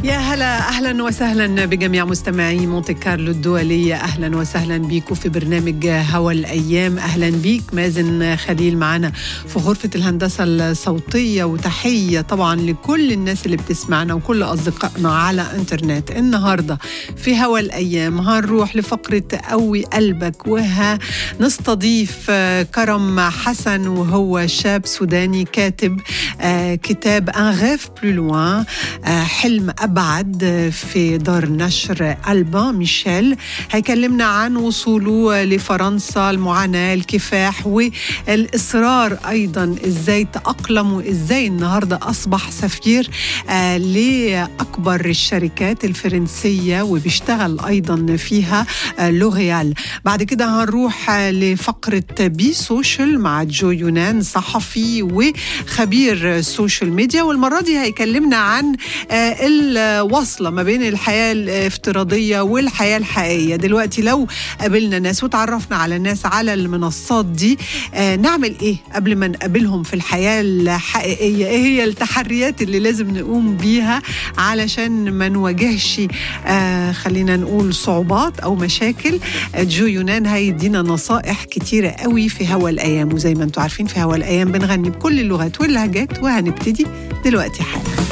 يا هلا اهلا وسهلا بجميع مستمعي مونتي كارلو الدوليه اهلا وسهلا بيكم في برنامج هوا الايام اهلا بيك مازن خليل معنا في غرفه الهندسه الصوتيه وتحيه طبعا لكل الناس اللي بتسمعنا وكل اصدقائنا على انترنت النهارده في هوا الايام هنروح لفقره قوي قلبك وهنستضيف كرم حسن وهو شاب سوداني كاتب كتاب ان غيف بلو لوان حلم أبعد في دار نشر ألبا ميشيل هيكلمنا عن وصوله لفرنسا المعاناة الكفاح والإصرار أيضا إزاي تأقلم وإزاي النهاردة أصبح سفير آه لأكبر الشركات الفرنسية وبيشتغل أيضا فيها آه لوريال بعد كده هنروح آه لفقرة بي سوشيال مع جو يونان صحفي وخبير سوشيال ميديا والمرة دي هيكلمنا عن الوصلة ما بين الحياة الافتراضية والحياة الحقيقية دلوقتي لو قابلنا ناس وتعرفنا على ناس على المنصات دي آه نعمل ايه قبل ما نقابلهم في الحياة الحقيقية ايه هي التحريات اللي لازم نقوم بيها علشان ما نواجهش آه خلينا نقول صعوبات او مشاكل آه جو يونان هيدينا نصائح كتيرة قوي في هوا الايام وزي ما انتم عارفين في هوا الايام بنغني بكل اللغات واللهجات وهنبتدي دلوقتي حالا